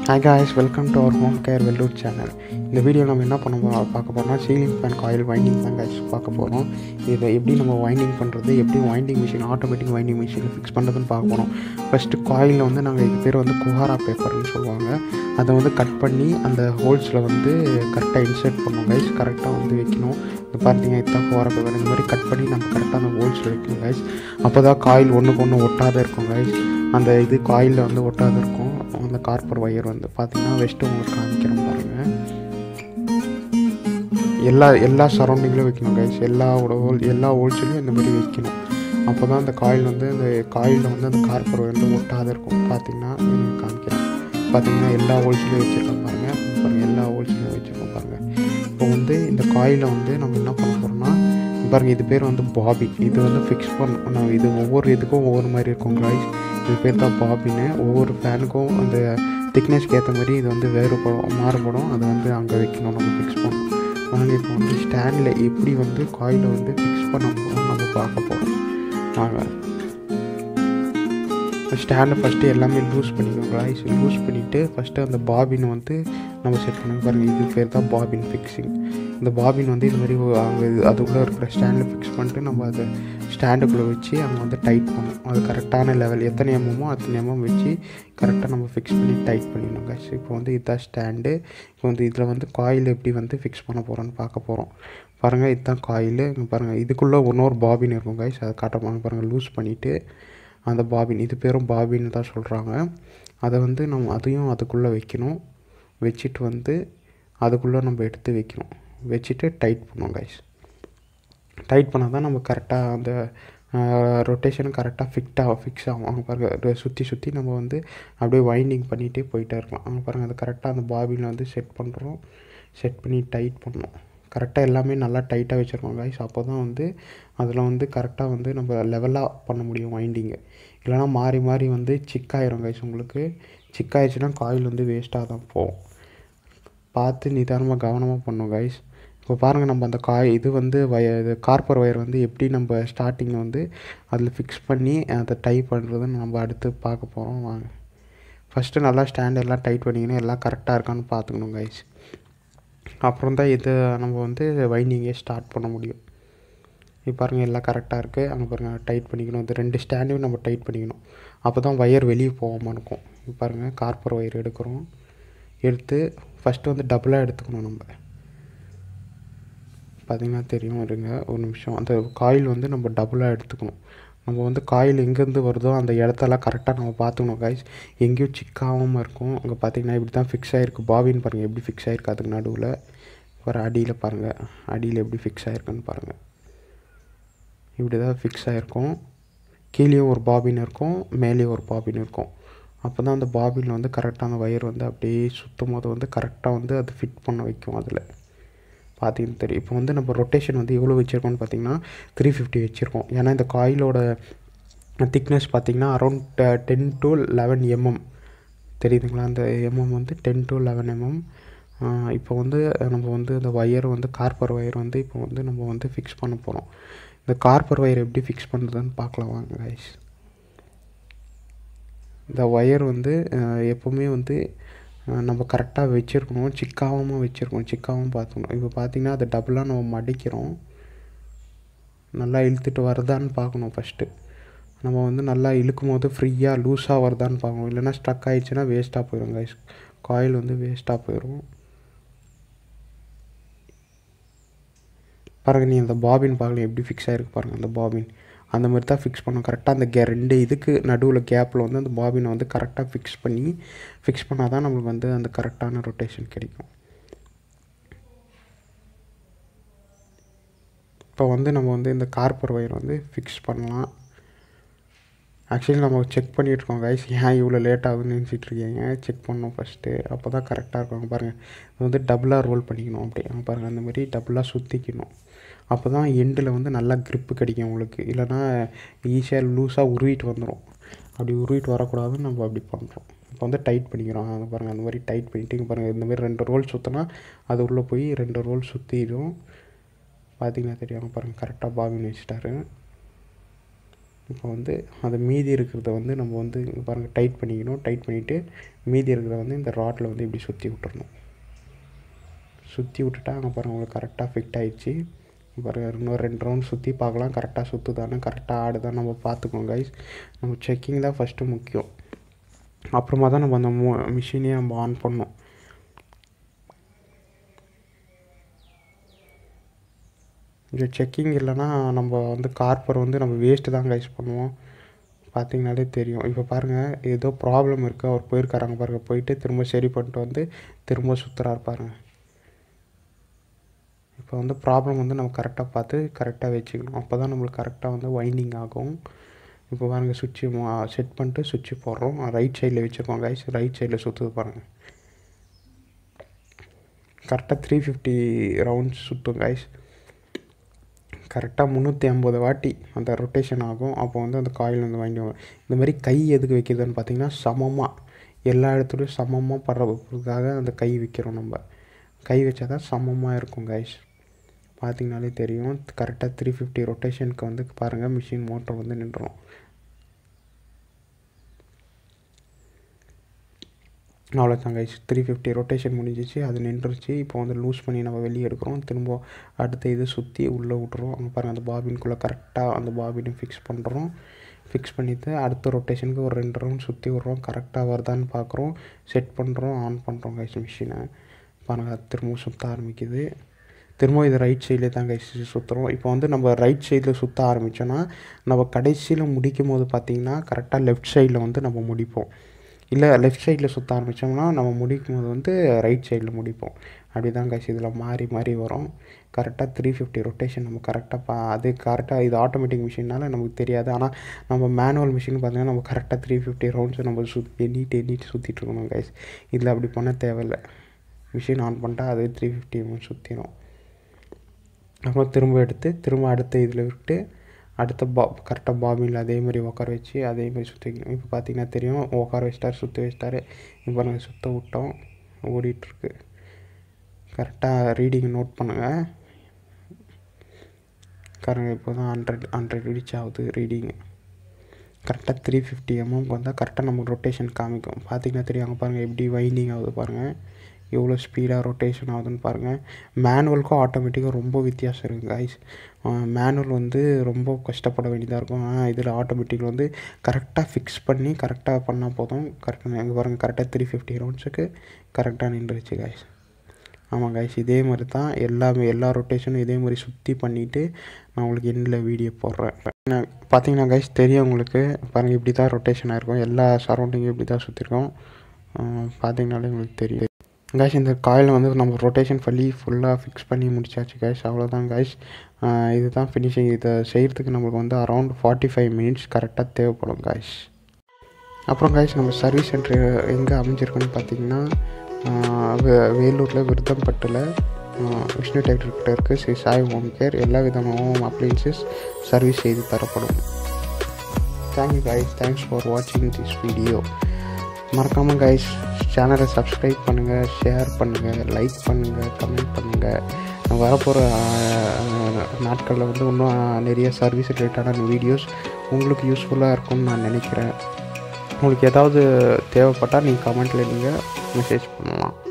hi guys welcome to our home care Vellore channel இந்த video நம்ம என்ன பண்ண போகிறோம் பார்க்க போகிறோம்னா சீலிங் ஃபேன் காயில் வைண்டிங் தான் காய்ஸ் பார்க்க போகிறோம் இதை எப்படி நம்ம வைண்டிங் பண்ணுறது எப்படி வைண்டிங் மிஷின் ஆட்டோமேட்டிக் வைண்டிங் மிஷினில் ஃபிக்ஸ் பண்ணுறதுன்னு பார்க்க போகிறோம் ஃபஸ்ட்டு காயிலில் வந்து நாங்கள் இது பேர் வந்து குஹாரா பேப்பர்னு சொல்லுவாங்க அதை வந்து கட் பண்ணி அந்த ஹோல்ஸில் வந்து கரெக்டாக இன்சர்ட் பண்ணணும் கைஸ் கரெக்டாக வந்து வைக்கணும் இப்போ பார்த்தீங்க இதுதான் குஹாரா பேப்பர் இந்த மாதிரி கட் பண்ணி நம்ம கரெக்டாக அந்த ஹோல்ஸில் வைக்கணும் கைஸ் அப்போ தான் காயில் ஒன்றுக்கு ஒன்று ஒட்டாத இருக்கும் கைஸ் அந்த இது காயிலில் வந்து ஒட்டாத இருக்கும் அந்த கார்பர் ஒயர் வந்து பார்த்தீங்கன்னா வெஸ்ட்டு உங்களுக்கு காமிக்கிறேன் பாருங்கள் எல்லா எல்லா சரௌண்டிங்லையும் வைக்கணும் கைஸ் எல்லா ஹோல் எல்லா ஹோல்ஸ்லையும் இந்த மாதிரி வைக்கணும் அப்போ தான் அந்த காயில் வந்து அந்த காயிலில் வந்து அந்த கார்பர் ஒயர் வந்து ஒட்டாத இருக்கும் பார்த்தீங்கன்னா உங்களுக்கு காமிக்கிறேன் பார்த்தீங்கன்னா எல்லா ஹோல்ஸ்லையும் வச்சுருக்கோம் பாருங்கள் பாருங்கள் எல்லா ஹோல்ஸ்லையும் வச்சுருக்கோம் பாருங்கள் இப்போ வந்து இந்த காயிலை வந்து நம்ம என்ன பண்ண போகிறோம்னா பாருங்கள் இது பேர் வந்து பாபி இது வந்து ஃபிக்ஸ் பண்ண இது ஒவ்வொரு இதுக்கும் ஒவ்வொரு மாதிரி இருக்கும் காய்ஸ் இது பேர் தான் பாபின்னு ஒவ்வொரு ஃபேனுக்கும் அந்த திக்னஸ்க்கு ஏற்ற மாதிரி இது வந்து வேறுபடும் மாறுபடும் அதை வந்து அங்கே வைக்கணும் நம்ம ஃபிக்ஸ் பண்ணணும் வாங்க இப்போ வந்து ஸ்டாண்டில் எப்படி வந்து காயிலை வந்து ஃபிக்ஸ் பண்ண போகிறோம் நம்ம பார்க்க போகிறோம் வாங்க ஸ்டாண்டை ஃபஸ்ட்டு எல்லாமே லூஸ் பண்ணிக்கோங்க காய்ஸ் லூஸ் பண்ணிவிட்டு ஃபஸ்ட்டு அந்த பாபின் வந்து நம்ம செட் பண்ணுங்க பாருங்கள் இது பேர் தான் பாபின் ஃபிக்ஸிங் இந்த பாபின் வந்து இது மாதிரி அங்கே அதுக்குள்ளே இருக்கிற ஸ்டாண்டில் ஃபிக்ஸ் பண்ணிட்டு நம்ம அதை ஸ்டாண்டுக்குள்ளே வச்சு அங்கே வந்து டைட் பண்ணணும் அது கரெக்டான லெவல் எத்தனை எம்எம்மோ அத்தனை எம்எம் வச்சு கரெக்டாக நம்ம ஃபிக்ஸ் பண்ணி டைட் பண்ணிடணும் காய்ஸ் இப்போ வந்து இதுதான் ஸ்டாண்டு இப்போ வந்து இதில் வந்து காயில் எப்படி வந்து ஃபிக்ஸ் பண்ண போகிறோன்னு பார்க்க போகிறோம் பாருங்கள் இதுதான் காயில் இங்கே பாருங்கள் இதுக்குள்ளே இன்னொரு பாபின் இருக்கும் காய்ஸ் அதை காட்டுறாங்க பாருங்கள் லூஸ் பண்ணிவிட்டு அந்த பாபின் இது பேரும் பாபின்னு தான் சொல்கிறாங்க அதை வந்து நம்ம அதையும் அதுக்குள்ளே வைக்கணும் வச்சுட்டு வந்து அதுக்குள்ளே நம்ம எடுத்து வைக்கணும் வச்சுட்டு டைட் பண்ணுவோம் கைஸ் டைட் பண்ணால் தான் நம்ம கரெக்டாக அந்த ரொட்டேஷன் கரெக்டாக ஃபிக்டாக ஃபிக்ஸ் ஆகும் அங்கே பாருங்கள் சுற்றி சுற்றி நம்ம வந்து அப்படியே வைண்டிங் பண்ணிகிட்டே போயிட்டே இருக்கலாம் அங்கே பாருங்கள் அது கரெக்டாக அந்த பாபியில் வந்து செட் பண்ணுறோம் செட் பண்ணி டைட் பண்ணணும் கரெக்டாக எல்லாமே நல்லா டைட்டாக வச்சுருக்கோம் கைஸ் அப்போ தான் வந்து அதில் வந்து கரெக்டாக வந்து நம்ம லெவலாக பண்ண முடியும் வைண்டிங்கு இல்லைனா மாறி மாறி வந்து சிக்காயிரும் கைஸ் உங்களுக்கு சிக்காயிடுச்சுன்னா காயில் வந்து வேஸ்ட்டாக தான் போகும் பார்த்து நிதானமாக கவனமாக பண்ணும் கைஸ் இப்போ பாருங்கள் நம்ம அந்த காய் இது வந்து வய இது கார்பர் ஒயர் வந்து எப்படி நம்ம ஸ்டார்டிங்கில் வந்து அதில் ஃபிக்ஸ் பண்ணி அதை டைப் பண்ணுறதுன்னு நம்ம அடுத்து பார்க்க போகிறோம் வாங்க ஃபஸ்ட்டு நல்லா ஸ்டாண்ட் எல்லாம் டைட் பண்ணிக்கணும் எல்லாம் கரெக்டாக இருக்கான்னு பார்த்துக்கணும் கைஸ் அப்புறம் தான் இது நம்ம வந்து வைண்டிங்கே ஸ்டார்ட் பண்ண முடியும் இப்போ பாருங்கள் எல்லாம் கரெக்டாக இருக்குது அங்கே பாருங்கள் டைட் பண்ணிக்கணும் இது ரெண்டு ஸ்டாண்டையும் நம்ம டைட் பண்ணிக்கணும் அப்போ தான் ஒயர் வெளியே போகாமல் இருக்கும் இப்போ பாருங்கள் கார்பர் ஒயர் எடுக்கிறோம் எடுத்து ஃபஸ்ட்டு வந்து டபுளாக எடுத்துக்கணும் நம்ம பார்த்திங்கன்னா தெரியும் இருங்க ஒரு நிமிஷம் அந்த காயில் வந்து நம்ம டபுளாக எடுத்துக்கணும் நம்ம வந்து காயில் எங்கேருந்து வருதோ அந்த இடத்தெல்லாம் கரெக்டாக நம்ம பார்த்துக்கணும் காய்ஸ் எங்கேயும் சிக்காகாமல் இருக்கும் அங்கே பார்த்தீங்கன்னா இப்படி தான் ஃபிக்ஸ் ஆகிருக்கு பாபின்னு பாருங்கள் எப்படி ஃபிக்ஸ் ஆகிருக்கு அதுக்கு நடுவில் ஒரு அடியில் பாருங்கள் அடியில் எப்படி ஃபிக்ஸ் ஆகிருக்குன்னு பாருங்கள் இப்படி தான் ஃபிக்ஸ் ஆகிருக்கும் கீழேயும் ஒரு பாபின் இருக்கும் மேலேயும் ஒரு பாபின் இருக்கும் அப்போ தான் அந்த பாபின் வந்து கரெக்டாக அந்த ஒயர் வந்து அப்படியே சுற்றும் போது வந்து கரெக்டாக வந்து அது ஃபிட் பண்ண வைக்கும் அதில் பார்த்தீங்கன்னு தெரியும் இப்போ வந்து நம்ம ரொட்டேஷன் வந்து எவ்வளோ வச்சுருக்கோம்னு பார்த்தீங்கன்னா த்ரீ ஃபிஃப்டி வச்சுருக்கோம் ஏன்னா இந்த காயிலோட திக்னஸ் பார்த்திங்கன்னா around ten to eleven mm தெரியுதுங்களா அந்த எம்எம் வந்து டென் டு லெவன் எம்எம் இப்போ வந்து நம்ம வந்து இந்த ஒயர் வந்து கார்பர் ஒயர் வந்து இப்போ வந்து நம்ம வந்து ஃபிக்ஸ் பண்ண போகிறோம் இந்த கார்பர் ஒயர் எப்படி ஃபிக்ஸ் பண்ணுறதுன்னு பார்க்கலாம் வாங்க கைஸ் இந்த ஒயர் வந்து எப்போவுமே வந்து நம்ம கரெக்டாக வச்சுருக்கணும் சிக்காகாமல் வச்சுருக்கணும் சிக்காகவும் பார்த்துக்கணும் இப்போ பார்த்திங்கன்னா அதை டபுளாக நம்ம மடிக்கிறோம் நல்லா இழுத்துட்டு வருதான்னு பார்க்கணும் ஃபஸ்ட்டு நம்ம வந்து நல்லா இழுக்கும் போது ஃப்ரீயாக லூஸாக வருதான்னு பார்க்கணும் இல்லைனா ஸ்ட்ரக் ஆகிடுச்சுன்னா வேஸ்ட்டாக போயிடும் கைஸ் காயில் வந்து வேஸ்ட்டாக போயிடும் பாருங்கள் நீ அந்த பாபின் பார்க்கலாம் எப்படி ஃபிக்ஸ் ஆகிருக்கு பாருங்கள் அந்த பாபின் அந்த மாதிரி தான் ஃபிக்ஸ் பண்ணணும் கரெக்டாக அந்த கே ரெண்டு இதுக்கு நடுவில் கேப்பில் வந்து அந்த பாபினை வந்து கரெக்டாக ஃபிக்ஸ் பண்ணி ஃபிக்ஸ் பண்ணால் தான் நம்மளுக்கு வந்து அந்த கரெக்டான ரொட்டேஷன் கிடைக்கும் இப்போ வந்து நம்ம வந்து இந்த கார்பர் ஒயர் வந்து ஃபிக்ஸ் பண்ணலாம் ஆக்சுவலி நம்ம செக் பண்ணிகிட்ருக்கோம் கைஸ் ஏன் இவ்வளோ லேட் ஆகுதுன்னு நினச்சிட்டு இருக்கீங்க செக் பண்ணோம் ஃபஸ்ட்டு அப்போ தான் கரெக்டாக இருக்கும் பாருங்கள் இது வந்து டபுளாக ரோல் பண்ணிக்கணும் அப்படி பாருங்கள் அந்த மாதிரி டபுளாக சுற்றிக்கணும் அப்போ தான் எண்டில் வந்து நல்லா க்ரிப்பு கிடைக்கும் உங்களுக்கு இல்லைனா ஈஸியாக லூஸாக உருவிட்டு வந்துடும் அப்படி உருவிட்டு வரக்கூடாதுன்னு நம்ம அப்படி பண்ணுறோம் இப்போ வந்து டைட் பண்ணிக்கிறோம் அது பாருங்கள் அந்த மாதிரி டைட் பண்ணிவிட்டு இங்கே பாருங்கள் இந்த மாதிரி ரெண்டு ரோல் சுற்றினா அது உள்ளே போய் ரெண்டு ரோல் சுற்றிடும் பார்த்திங்கன்னா தெரியும் பாருங்கள் கரெக்டாக பாபின் வச்சுட்டாரு இப்போ வந்து அது மீதி இருக்கிறத வந்து நம்ம வந்து இங்கே பாருங்கள் டைட் பண்ணிக்கணும் டைட் பண்ணிவிட்டு மீதி இருக்கிறத வந்து இந்த ராட்டில் வந்து இப்படி சுற்றி விட்டுறணும் சுற்றி விட்டுட்டா அங்கே பாருங்கள் உங்களுக்கு கரெக்டாக ஃபிட் ஆயிடுச்சு பாருங்கள் இன்னும் ரெண்டு ரவுண்ட் சுற்றி பார்க்கலாம் கரெக்டாக சுற்றுதானே கரெக்டாக ஆடுதான் நம்ம பார்த்துக்கோங்க கைஸ் நம்ம செக்கிங் தான் ஃபஸ்ட்டு முக்கியம் அப்புறமா தான் நம்ம அந்த மோ மிஷினே நம்ம ஆன் பண்ணோம் இங்கே செக்கிங் இல்லைன்னா நம்ம வந்து கார்பர் வந்து நம்ம வேஸ்ட்டு தான் கைஸ் பண்ணுவோம் பார்த்தீங்கனாலே தெரியும் இப்போ பாருங்கள் ஏதோ ப்ராப்ளம் இருக்குது அவர் போயிருக்காராங்க பாருங்கள் போயிட்டு திரும்ப சரி பண்ணிட்டு வந்து திரும்ப சுற்றுறாரு பாருங்க இப்போ வந்து ப்ராப்ளம் வந்து நம்ம கரெக்டாக பார்த்து கரெக்டாக வச்சுக்கணும் அப்போ தான் நம்மளுக்கு கரெக்டாக வந்து வைண்டிங் ஆகும் இப்போ பாருங்கள் சுவிட்சு செட் பண்ணிட்டு சுவிட்சு போடுறோம் ரைட் சைடில் வச்சுருக்கோம் கைஸ் ரைட் சைடில் சுற்றுது பாருங்கள் கரெக்டாக த்ரீ ஃபிஃப்டி ரவுண்ட்ஸ் சுற்றும் கைஸ் கரெக்டாக முந்நூற்றி ஐம்பது வாட்டி அந்த ரொட்டேஷன் ஆகும் அப்போ வந்து அந்த காயில் வந்து வாங்கி இந்த மாதிரி கை எதுக்கு வைக்கிறதுன்னு பார்த்தீங்கன்னா சமமாக எல்லா இடத்துலையும் சமமாக படுறதுக்காக அந்த கை வைக்கிறோம் நம்ம கை வச்சா தான் சமமாக இருக்கும் கைஸ் பார்த்தீங்கனாலே தெரியும் கரெக்டாக த்ரீ ஃபிஃப்டி ரொட்டேஷனுக்கு வந்து பாருங்கள் மிஷின் மோட்டர் வந்து நின்றோம் அவ்வளோதான் கைஸ் த்ரீ ஃபிஃப்டி ரொட்டேஷன் முடிஞ்சிச்சு அது நின்றுச்சு இப்போ வந்து லூஸ் பண்ணி நம்ம வெளியே எடுக்கிறோம் திரும்ப அடுத்த இது சுற்றி உள்ளே விட்றோம் அங்கே பாருங்கள் அந்த பாபின்குள்ளே கரெக்டாக அந்த பாபினை ஃபிக்ஸ் பண்ணுறோம் ஃபிக்ஸ் பண்ணிவிட்டு அடுத்த ரொட்டேஷனுக்கு ஒரு ரெண்டு ரவுண்ட் சுற்றி விட்றோம் கரெக்டாக வருதான்னு பார்க்குறோம் செட் பண்ணுறோம் ஆன் பண்ணுறோம் கைஸ் மிஷினை பாருங்கள் அது திரும்ப சுற்ற ஆரம்பிக்குது திரும்ப இது ரைட் சைடில் தான் கைஸ் சுற்றுறோம் இப்போ வந்து நம்ம ரைட் சைடில் சுற்ற ஆரம்பித்தோன்னா நம்ம கடைசியில் முடிக்கும் போது பார்த்திங்கன்னா கரெக்டாக லெஃப்ட் சைடில் வந்து நம்ம முடிப்போம் இல்லை லெஃப்ட் சைடில் சுற்ற ஆரம்பித்தோம்னா நம்ம முடிக்கும் போது வந்து ரைட் சைடில் முடிப்போம் அப்படி தான் கைஸ் இதில் மாறி மாறி வரும் கரெக்டாக த்ரீ ஃபிஃப்டி ரொட்டேஷன் நம்ம கரெக்டாக பா அது கரெக்டாக இது ஆட்டோமேட்டிக் மிஷின்னால நமக்கு தெரியாது ஆனால் நம்ம மேனுவல் மிஷின் பார்த்தீங்கன்னா நம்ம கரெக்டாக த்ரீ ஃபிஃப்டி ரவுண்ட்ஸ் நம்ம சுற்றி எண்ணிட்டு எண்ணிட்டு சுற்றிட்டு இருக்கணும் கைஸ் இதில் அப்படி பண்ண தேவையில்லை மிஷின் ஆன் பண்ணிட்டா அது த்ரீ ஃபிஃப்டி சுற்றிடும் அப்புறம் திரும்ப எடுத்து திரும்ப அடுத்த இதில் விட்டு அடுத்த பா கரெக்டாக பாபினில் அதே மாதிரி உட்கார வச்சு அதே மாதிரி சுற்றிக்கணும் இப்போ பார்த்தீங்கன்னா தெரியும் உட்கார வச்சிட்டாரு சுற்றி வச்சிட்டாரு இப்போ நாங்கள் சுற்ற விட்டோம் ஓடிட்டுருக்கு கரெக்டாக ரீடிங் நோட் பண்ணுங்கள் கரெக்டாக இப்போ தான் ஹண்ட்ரட் ஹண்ட்ரட் ரீச் ஆகுது ரீடிங் கரெக்டாக த்ரீ ஃபிஃப்டி எம்எம்க்கு வந்தால் கரெக்டாக நமக்கு ரொட்டேஷன் காமிக்கும் பார்த்தீங்கன்னா தெரியும் அங்கே பாருங்கள் எப்படி வைண்டிங் ஆகுது பாருங்கள் எவ்வளோ ஸ்பீடாக ரொட்டேஷன் ஆகுதுன்னு பாருங்கள் மேனுவலுக்கும் ஆட்டோமேட்டிக்காக ரொம்ப வித்தியாசம் இருக்குது கைஸ் மேனுவல் வந்து ரொம்ப கஷ்டப்பட வேண்டியதாக இருக்கும் ஆனால் இதில் ஆட்டோமேட்டிக்கில் வந்து கரெக்டாக ஃபிக்ஸ் பண்ணி கரெக்டாக பண்ணால் போதும் கரெக்டாக எங்கே பாருங்கள் கரெக்டாக த்ரீ ஃபிஃப்டி ரவுண்ட்ஸுக்கு கரெக்டாக நின்றுச்சு கைஸ் ஆமாம் கைஸ் இதே மாதிரி தான் எல்லாமே எல்லா ரொட்டேஷனும் இதே மாதிரி சுற்றி பண்ணிவிட்டு நான் உங்களுக்கு எண்டில் வீடியோ போடுறேன் பார்த்தீங்கன்னா கைஸ் தெரியும் உங்களுக்கு பாருங்கள் இப்படி தான் ரொட்டேஷன் ஆகிருக்கும் எல்லா சரௌண்டிங்கும் இப்படி தான் சுற்றிருக்கோம் பார்த்தீங்கனாலே உங்களுக்கு தெரியும் கைஸ் இந்த காயில் வந்து நம்ம ரொட்டேஷன் பண்ணி ஃபுல்லாக ஃபிக்ஸ் பண்ணி முடிச்சாச்சு கைஸ் அவ்வளோதான் கைஸ் இதுதான் ஃபினிஷிங் இதை செய்கிறதுக்கு நம்மளுக்கு வந்து அரௌண்ட் ஃபார்ட்டி ஃபைவ் மினிட்ஸ் கரெக்டாக தேவைப்படும் கைஸ் அப்புறம் கைஸ் நம்ம சர்வீஸ் சென்டர் எங்கே அமைஞ்சிருக்குன்னு பார்த்தீங்கன்னா வேலூரில் விருதம்பட்டில் விஷ்ணு டேக்டர்கிட்ட இருக்குது ஸ்ரீ சாய் ஹோம் கேர் எல்லா விதமான ஹோம் அப்ளைன்சஸ் சர்வீஸ் செய்து தரப்படும் தேங்க்யூ கைஸ் தேங்க்ஸ் ஃபார் வாட்சிங் திஸ் வீடியோ மறக்காமல் கைஸ் சேனலை சப்ஸ்கிரைப் பண்ணுங்கள் ஷேர் பண்ணுங்கள் லைக் பண்ணுங்கள் கமெண்ட் பண்ணுங்கள் வரப்போகிற நாட்களில் வந்து இன்னும் நிறைய சர்வீஸ் ரிலேட்டடான வீடியோஸ் உங்களுக்கு யூஸ்ஃபுல்லாக இருக்கும்னு நான் நினைக்கிறேன் உங்களுக்கு ஏதாவது தேவைப்பட்டால் நீங்கள் கமெண்ட்டில் நீங்கள் மெசேஜ் பண்ணலாம்